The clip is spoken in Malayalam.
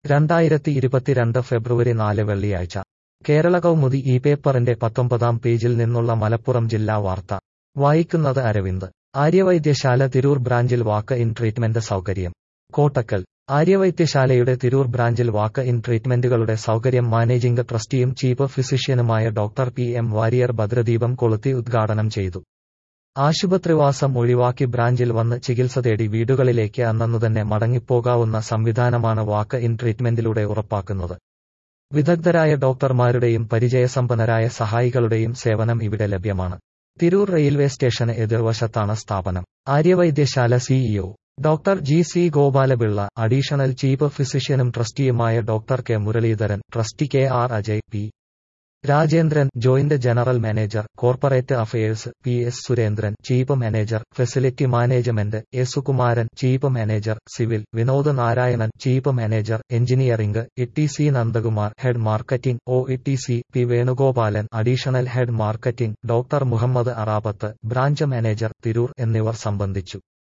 രണ്ടായിരത്തി ഇരുപത്തിരണ്ട് ഫെബ്രുവരി നാല് വെള്ളിയാഴ്ച കേരള കൗമുദി ഈ പേപ്പറിന്റെ പത്തൊമ്പതാം പേജിൽ നിന്നുള്ള മലപ്പുറം ജില്ലാ വാർത്ത വായിക്കുന്നത് അരവിന്ദ് ആര്യവൈദ്യശാല തിരൂർ ബ്രാഞ്ചിൽ വാക്ക് ഇൻ ട്രീറ്റ്മെന്റ് സൗകര്യം കോട്ടക്കൽ ആര്യവൈദ്യശാലയുടെ തിരൂർ ബ്രാഞ്ചിൽ വാക്ക് ഇൻ ട്രീറ്റ്മെന്റുകളുടെ സൗകര്യം മാനേജിംഗ് ട്രസ്റ്റിയും ചീഫ് ഫിസിഷ്യനുമായ ഡോക്ടർ പി എം വാരിയർ ഭദ്രദീപം കൊളുത്തി ഉദ്ഘാടനം ചെയ്തു ആശുപത്രിവാസം ഒഴിവാക്കി ബ്രാഞ്ചിൽ വന്ന് ചികിത്സ തേടി വീടുകളിലേക്ക് അന്നന്നുതന്നെ മടങ്ങിപ്പോകാവുന്ന സംവിധാനമാണ് വാക്ക് ഇൻ ട്രീറ്റ്മെന്റിലൂടെ ഉറപ്പാക്കുന്നത് വിദഗ്ധരായ ഡോക്ടർമാരുടെയും പരിചയസമ്പന്നരായ സഹായികളുടെയും സേവനം ഇവിടെ ലഭ്യമാണ് തിരൂർ റെയിൽവേ സ്റ്റേഷന് എതിർവശത്താണ് സ്ഥാപനം Arya Vaidya Sala CEO doctor G C Gopalapilla additional chief ഫിസിഷ്യനും ട്രസ്റ്റിയുമായ doctor K Muraleedharan trustee K R Ajay P Rajendran joint general manager corporate affairs P S Surendran chief manager facility management A Sukumaran chief manager civil Vinod Narayanan chief manager engineering E T C Nandakumar head marketing O E T C P Venugopalan additional head marketing doctor Muhammad Arabath branch manager Tirur എന്നിവർ സംബന്ധിച്ചു